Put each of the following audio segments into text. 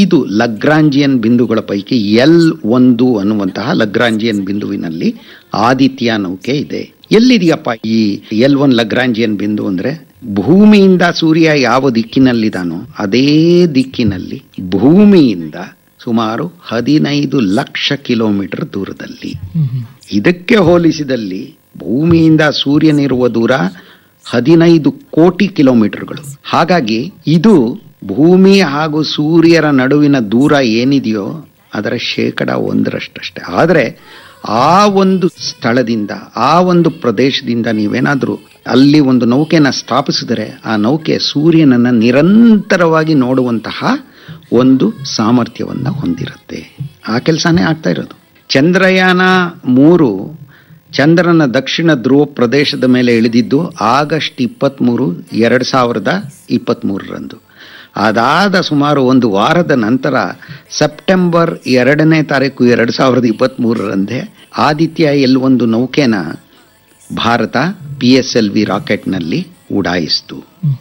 ಐದು ಲಗ್ರಾಂಜಿಯನ್ ಬಿಂದುಗಳ ಪೈಕಿ ಎಲ್ ಒಂದು ಅನ್ನುವಂತಹ ಲಗ್ರಾಂಜಿಯನ್ ಬಿಂದುವಿನಲ್ಲಿ ಆದಿತ್ಯ ನೌಕೆ ಇದೆ ಎಲ್ಲಿದೆಯಪ್ಪ ಈ ಎಲ್ ಒನ್ ಲಗ್ರಾಂಜಿಯನ್ ಬಿಂದು ಅಂದ್ರೆ ಭೂಮಿಯಿಂದ ಸೂರ್ಯ ಯಾವ ದಿಕ್ಕಿನಲ್ಲಿದಾನೋ ಅದೇ ದಿಕ್ಕಿನಲ್ಲಿ ಭೂಮಿಯಿಂದ ಸುಮಾರು ಹದಿನೈದು ಲಕ್ಷ ಕಿಲೋಮೀಟರ್ ದೂರದಲ್ಲಿ ಇದಕ್ಕೆ ಹೋಲಿಸಿದಲ್ಲಿ ಭೂಮಿಯಿಂದ ಸೂರ್ಯನಿರುವ ದೂರ ಹದಿನೈದು ಕೋಟಿ ಕಿಲೋಮೀಟರ್ಗಳು ಹಾಗಾಗಿ ಇದು ಭೂಮಿ ಹಾಗೂ ಸೂರ್ಯರ ನಡುವಿನ ದೂರ ಏನಿದೆಯೋ ಅದರ ಶೇಕಡ ಒಂದರಷ್ಟಷ್ಟೇ ಆದರೆ ಆ ಒಂದು ಸ್ಥಳದಿಂದ ಆ ಒಂದು ಪ್ರದೇಶದಿಂದ ನೀವೇನಾದರೂ ಅಲ್ಲಿ ಒಂದು ನೌಕೆನ ಸ್ಥಾಪಿಸಿದರೆ ಆ ನೌಕೆ ಸೂರ್ಯನನ್ನ ನಿರಂತರವಾಗಿ ನೋಡುವಂತಹ ಒಂದು ಸಾಮರ್ಥ್ಯವನ್ನ ಹೊಂದಿರುತ್ತೆ ಆ ಕೆಲಸನೇ ಆಗ್ತಾ ಇರೋದು ಚಂದ್ರಯಾನ ಮೂರು ಚಂದ್ರನ ದಕ್ಷಿಣ ಧ್ರುವ ಪ್ರದೇಶದ ಮೇಲೆ ಇಳಿದಿದ್ದು ಆಗಸ್ಟ್ ಇಪ್ಪತ್ತ್ಮೂರು ಎರಡು ಸಾವಿರದ ಇಪ್ಪತ್ತ್ಮೂರರಂದು ಅದಾದ ಸುಮಾರು ಒಂದು ವಾರದ ನಂತರ ಸೆಪ್ಟೆಂಬರ್ ಎರಡನೇ ತಾರೀಕು ಎರಡು ಸಾವಿರದ ಇಪ್ಪತ್ತ್ಮೂರರಂದೇ ಆದಿತ್ಯ ಎಲ್ ಒಂದು ನೌಕೆನ Bharat P S L V ರಾಕೆಟ್ನಲ್ಲಿ ಉಡಾಯಿಸಿತು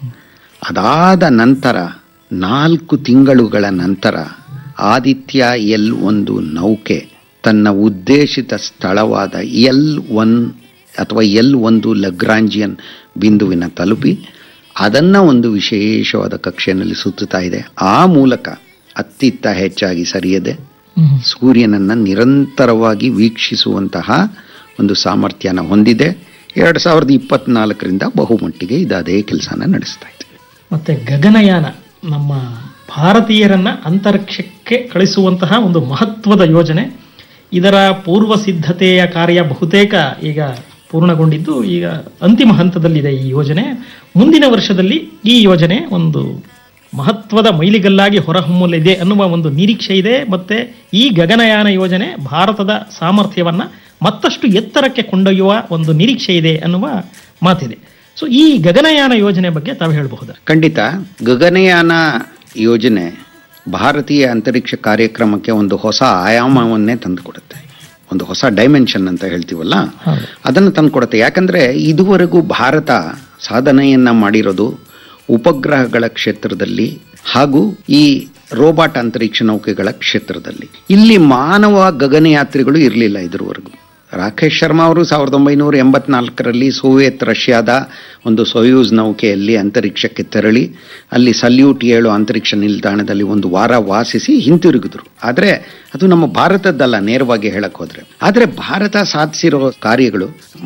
ಅದಾದ ನಂತರ ನಾಲ್ಕು ತಿಂಗಳುಗಳ ನಂತರ ಆದಿತ್ಯ ಎಲ್ ಒಂದು ನೌಕೆ ತನ್ನ ಉದ್ದೇಶಿತ ಸ್ಥಳವಾದ ಎಲ್ ಒನ್ ಅಥವಾ ಎಲ್ ಒಂದು ಲಗ್ರಾಂಜಿಯನ್ ಬಿಂದುವಿನ ತಲುಪಿ ಅದನ್ನ ಒಂದು ವಿಶೇಷವಾದ ಕಕ್ಷೆಯಲ್ಲಿ ಸುತ್ತುತ್ತಾ ಇದೆ ಆ ಮೂಲಕ ಅತ್ತಿತ್ತ ಹೆಚ್ಚಾಗಿ ಸರಿಯದೆ ಸೂರ್ಯನನ್ನ ನಿರಂತರವಾಗಿ ವೀಕ್ಷಿಸುವಂತಹ ಒಂದು ಸಾಮರ್ಥ್ಯನ ಹೊಂದಿದೆ ಎರಡು ಸಾವಿರದ ಇಪ್ಪತ್ನಾಲ್ಕರಿಂದ ಬಹುಮಟ್ಟಿಗೆ ಇದು ಅದೇ ಕೆಲಸನ ನಡೆಸ್ತಾ ಇದೆ ಮತ್ತೆ ಗಗನಯಾನ ನಮ್ಮ ಭಾರತೀಯರನ್ನ ಅಂತರಿಕ್ಷಕ್ಕೆ ಕಳಿಸುವಂತಹ ಒಂದು ಮಹತ್ವದ ಯೋಜನೆ ಇದರ ಪೂರ್ವ ಸಿದ್ಧತೆಯ ಕಾರ್ಯ ಬಹುತೇಕ ಈಗ ಪೂರ್ಣಗೊಂಡಿದ್ದು ಈಗ ಅಂತಿಮ ಹಂತದಲ್ಲಿದೆ ಈ ಯೋಜನೆ ಮುಂದಿನ ವರ್ಷದಲ್ಲಿ ಈ ಯೋಜನೆ ಒಂದು ಮಹತ್ವದ ಮೈಲಿಗಲ್ಲಾಗಿ ಹೊರಹೊಮ್ಮಲಿದೆ ಅನ್ನುವ ಒಂದು ನಿರೀಕ್ಷೆ ಇದೆ ಮತ್ತೆ ಈ ಗಗನಯಾನ ಯೋಜನೆ ಭಾರತದ ಸಾಮರ್ಥ್ಯವನ್ನ ಮತ್ತಷ್ಟು ಎತ್ತರಕ್ಕೆ ಕೊಂಡೊಯ್ಯುವ ಒಂದು ನಿರೀಕ್ಷೆ ಇದೆ ಅನ್ನುವ ಮಾತಿದೆ ಸೊ ಈ ಗಗನಯಾನ ಯೋಜನೆ ಬಗ್ಗೆ ತಾವು ಹೇಳಬಹುದು ಖಂಡಿತ ಗಗನಯಾನ ಯೋಜನೆ ಭಾರತೀಯ ಅಂತರಿಕ್ಷ ಕಾರ್ಯಕ್ರಮಕ್ಕೆ ಒಂದು ಹೊಸ ಆಯಾಮವನ್ನೇ ತಂದುಕೊಡುತ್ತೆ ಒಂದು ಹೊಸ ಡೈಮೆನ್ಷನ್ ಅಂತ ಹೇಳ್ತೀವಲ್ಲ ಹೌದು. ಅದನ್ನು ತಂದುಕೊಡುತ್ತೆ ಯಾಕಂದ್ರೆ ಇದುವರೆಗೂ ಭಾರತ ಸಾಧನೆಯನ್ನ ಮಾಡಿರೋದು ಉಪಗ್ರಹಗಳ ಕ್ಷೇತ್ರದಲ್ಲಿ ಹಾಗೂ ಈ ರೋಬಾಟ್ ಅಂತರಿಕ್ಷ ನೌಕೆಗಳ ಕ್ಷೇತ್ರದಲ್ಲಿ ಇಲ್ಲಿ ಮಾನವ ಗಗನಯಾತ್ರಿಗಳು ಇರಲಿಲ್ಲ ಇದುವರೆಗೂ ರಾಕೇಶ್ ಶರ್ಮಾ ಅವರು ಸಾವಿರದ ಒಂಬೈನೂರ ಎಂಬತ್ನಾಲ್ಕರಲ್ಲಿ ಸೋವಿಯತ್ ರಷ್ಯಾದ ಒಂದು ಸೊಯೂಸ್ ನೌಕೆಯಲ್ಲಿ ಅಂತರಿಕ್ಷಕ್ಕೆ ತೆರಳಿ ಅಲ್ಲಿ ಸಲ್ಯೂಟ್ ಏಳು ಅಂತರಿಕ್ಷ ನಿಲ್ದಾಣದಲ್ಲಿ ಒಂದು ವಾರ ವಾಸಿಸಿ ಹಿಂತಿರುಗಿದ್ರು ಆದರೆ ಅದು ನಮ್ಮ ಭಾರತದ್ದಲ್ಲ ನೇರವಾಗಿ ಹೇಳಕ್ ಹೋದ್ರೆ ಆದರೆ ಭಾರತ ಸಾಧಿಸಿರೋ ಕಾರ್ಯಗಳು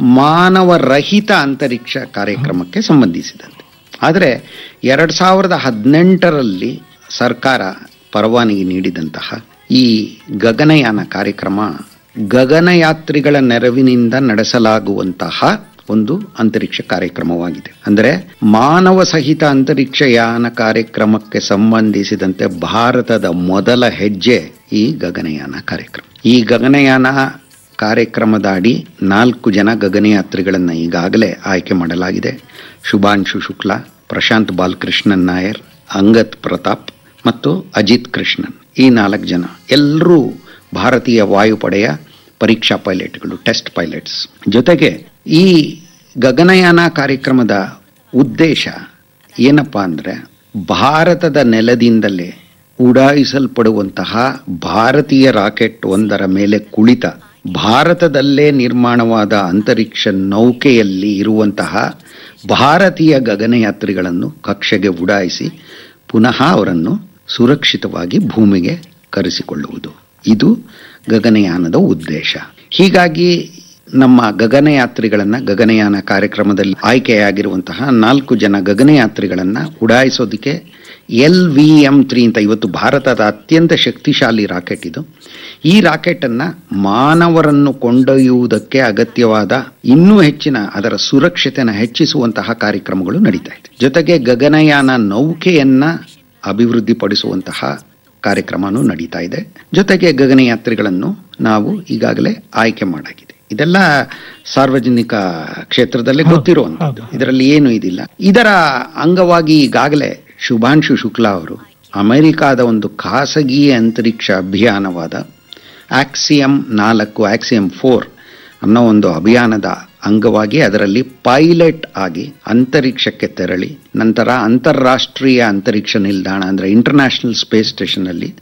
ಮಾನವರಹಿತ ಅಂತರಿಕ್ಷ ಕಾರ್ಯಕ್ರಮಕ್ಕೆ ಸಂಬಂಧಿಸಿದಂತೆ ಆದರೆ ಎರಡ್ ಸಾವಿರದ ಹದಿನೆಂಟರಲ್ಲಿ ಸರ್ಕಾರ ಪರವಾನಗಿ ನೀಡಿದಂತಹ ಈ ಗಗನಯಾನ ಕಾರ್ಯಕ್ರಮ ಗಗನಯಾತ್ರಿಗಳ ನೆರವಿನಿಂದ ನಡೆಸಲಾಗುವಂತಹ ಒಂದು ಅಂತರಿಕ್ಷ ಕಾರ್ಯಕ್ರಮವಾಗಿದೆ ಅಂದರೆ ಮಾನವ ಸಹಿತ ಅಂತರಿಕ್ಷ ಯಾನ ಕಾರ್ಯಕ್ರಮಕ್ಕೆ ಸಂಬಂಧಿಸಿದಂತೆ ಭಾರತದ ಮೊದಲ ಹೆಜ್ಜೆ ಈ ಗಗನಯಾನ ಕಾರ್ಯಕ್ರಮ ಈ ಗಗನಯಾನ ಕಾರ್ಯಕ್ರಮದ ಅಡಿ ನಾಲ್ಕು ಜನ ಗಗನಯಾತ್ರಿಗಳನ್ನ ಈಗಾಗಲೇ ಆಯ್ಕೆ ಮಾಡಲಾಗಿದೆ ಶುಭಾಂಶು ಶುಕ್ಲಾ ಪ್ರಶಾಂತ್ ಬಾಲಕೃಷ್ಣನ್ ನಾಯರ್ ಅಂಗತ್ ಪ್ರತಾಪ್ ಮತ್ತು ಅಜಿತ್ ಕೃಷ್ಣನ್ ಈ ನಾಲ್ಕು ಜನ ಎಲ್ಲರೂ ಭಾರತೀಯ ವಾಯುಪಡೆಯ ಪರೀಕ್ಷಾ ಪೈಲಟ್ಗಳು ಟೆಸ್ಟ್ ಪೈಲಟ್ಸ್ ಜೊತೆಗೆ ಈ ಗಗನಯಾನ ಕಾರ್ಯಕ್ರಮದ ಉದ್ದೇಶ ಏನಪ್ಪಾ ಅಂದ್ರೆ ಭಾರತದ ನೆಲದಿಂದಲೇ ಉಡಾಯಿಸಲ್ಪಡುವಂತಹ ಭಾರತೀಯ ರಾಕೆಟ್ ಒಂದರ ಮೇಲೆ ಕುಳಿತ ಭಾರತದಲ್ಲೇ ನಿರ್ಮಾಣವಾದ ಅಂತರಿಕ್ಷ ನೌಕೆಯಲ್ಲಿ ಇರುವಂತಹ ಭಾರತೀಯ ಗಗನಯಾತ್ರಿಗಳನ್ನು ಕಕ್ಷೆಗೆ ಉಡಾಯಿಸಿ ಪುನಃ ಅವರನ್ನು ಸುರಕ್ಷಿತವಾಗಿ ಭೂಮಿಗೆ ಕರೆಸಿಕೊಳ್ಳುವುದು ಇದು ಗಗನಯಾನದ ಉದ್ದೇಶ ಹೀಗಾಗಿ ನಮ್ಮ ಗಗನಯಾತ್ರಿಗಳನ್ನ ಗಗನಯಾನ ಕಾರ್ಯಕ್ರಮದಲ್ಲಿ ಆಯ್ಕೆಯಾಗಿರುವಂತಹ ನಾಲ್ಕು ಜನ ಗಗನಯಾತ್ರಿಗಳನ್ನ ಉಡಾಯಿಸೋದಕ್ಕೆ ಎಲ್ ವಿ ಎಂ ತ್ರೀ ಅಂತ ಇವತ್ತು ಭಾರತದ ಅತ್ಯಂತ ಶಕ್ತಿಶಾಲಿ ರಾಕೆಟ್ ಇದು ಈ ರಾಕೆಟ್ ಅನ್ನ ಮಾನವರನ್ನು ಕೊಂಡೊಯ್ಯುವುದಕ್ಕೆ ಅಗತ್ಯವಾದ ಇನ್ನೂ ಹೆಚ್ಚಿನ ಅದರ ಸುರಕ್ಷತೆನ ಹೆಚ್ಚಿಸುವಂತಹ ಕಾರ್ಯಕ್ರಮಗಳು ನಡೀತಾ ಇದೆ ಜೊತೆಗೆ ಗಗನಯಾನ ನೌಕೆಯನ್ನ ಅಭಿವೃದ್ಧಿಪಡಿಸುವಂತಹ ಕಾರ್ಯಕ್ರಮನೂ ನಡೀತಾ ಇದೆ ಜೊತೆಗೆ ಗಗನಯಾತ್ರಿಗಳನ್ನು ನಾವು ಈಗಾಗಲೇ ಆಯ್ಕೆ ಮಾಡಾಗಿದೆ ಇದೆಲ್ಲ ಸಾರ್ವಜನಿಕ ಕ್ಷೇತ್ರದಲ್ಲಿ ಗೊತ್ತಿರುವಂತದ್ದು ಇದರಲ್ಲಿ ಏನು ಇದಿಲ್ಲ ಇದರ ಅಂಗವಾಗಿ ಈಗಾಗಲೇ ಶುಭಾಂಶು ಶುಕ್ಲಾ ಅವರು ಅಮೆರಿಕಾದ ಒಂದು ಖಾಸಗಿ ಅಂತರಿಕ್ಷ ಅಭಿಯಾನವಾದ ಆಕ್ಸಿಯಂ ನಾಲ್ಕು ಆಕ್ಸಿಯಂ ಫೋರ್ ಅನ್ನೋ ಒಂದು ಅಭಿಯಾನದ ಅಂಗವಾಗಿ ಅದರಲ್ಲಿ ಪೈಲಟ್ ಆಗಿ ಅಂತರಿಕ್ಷಕ್ಕೆ ತೆರಳಿ ನಂತರ ಅಂತಾರಾಷ್ಟ್ರೀಯ ಅಂತರಿಕ್ಷ ನಿಲ್ದಾಣ ಅಂದ್ರೆ ಇಂಟರ್ನ್ಯಾಷನಲ್ ಸ್ಪೇಸ್ ಸ್ಟೇಷನ್ ಅಲ್ಲಿ